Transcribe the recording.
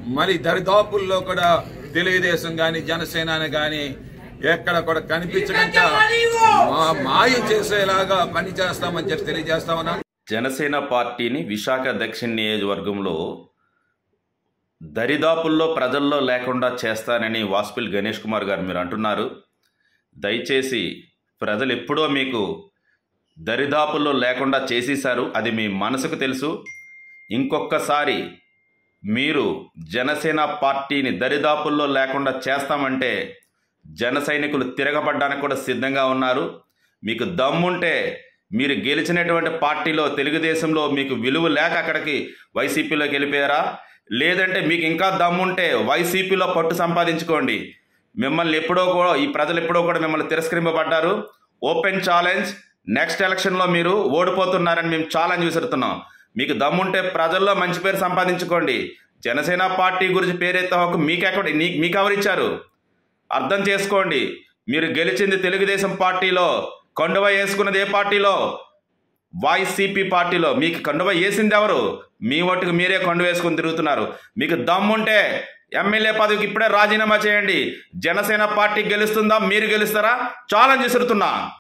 మరి దరిదాపుల్లో కూడా తెలుగుదేశం కానీ జనసేన కానీ ఎక్కడ కూడా కనిపించకుండా మా మాయ చేసేలాగా పని చేస్తామని చెప్పి తెలియజేస్తామన్నా జనసేన పార్టీని విశాఖ దక్షిణ నియోజకవర్గంలో దరిదాపుల్లో ప్రజల్లో లేకుండా చేస్తానని వాస్పిల్ గణేష్ కుమార్ గారు మీరు అంటున్నారు దయచేసి ప్రజలు ఎప్పుడో మీకు దరిదాపుల్లో లేకుండా చేసేశారు అది మీ మనసుకు తెలుసు ఇంకొకసారి మీరు జనసేన పార్టీని దరిదాపుల్లో లేకుండా చేస్తామంటే జన సైనికులు తిరగబడ్డానికి కూడా సిద్ధంగా ఉన్నారు మీకు దమ్ముంటే మీరు గెలిచినటువంటి పార్టీలో తెలుగుదేశంలో మీకు విలువ లేక అక్కడికి వైసీపీలోకి వెళ్ళిపోయారా లేదంటే మీకు ఇంకా దమ్ముంటే వైసీపీలో పట్టు సంపాదించుకోండి మిమ్మల్ని ఎప్పుడో కూడా ఈ ప్రజలు ఎప్పుడో కూడా మిమ్మల్ని తిరస్కరింపబడ్డారు ఓపెన్ ఛాలెంజ్ నెక్స్ట్ ఎలక్షన్లో మీరు ఓడిపోతున్నారని మేము ఛాలెంజ్ విసురుతున్నాం మీకు దమ్ముంటే ప్రజల్లో మంచి పేరు సంపాదించుకోండి జనసేన పార్టీ గురించి పేరెత్తే హక్కు మీకెక్కడ నీ- మీకు ఎవరిచ్చారు అర్థం చేసుకోండి మీరు గెలిచింది తెలుగుదేశం పార్టీలో కండువ వేసుకున్నది ఏ పార్టీలో వైసీపీ పార్టీలో మీకు కండువ వేసింది ఎవరు మీ ఒట్టుకు మీరే కండు వేసుకుని తిరుగుతున్నారు మీకు దమ్ముంటే ఎమ్మెల్యే పదవికి ఇప్పుడే రాజీనామా చేయండి జనసేన పార్టీ గెలుస్తుందా మీరు గెలుస్తారా ఛాలెంజ్ విసురుతున్నా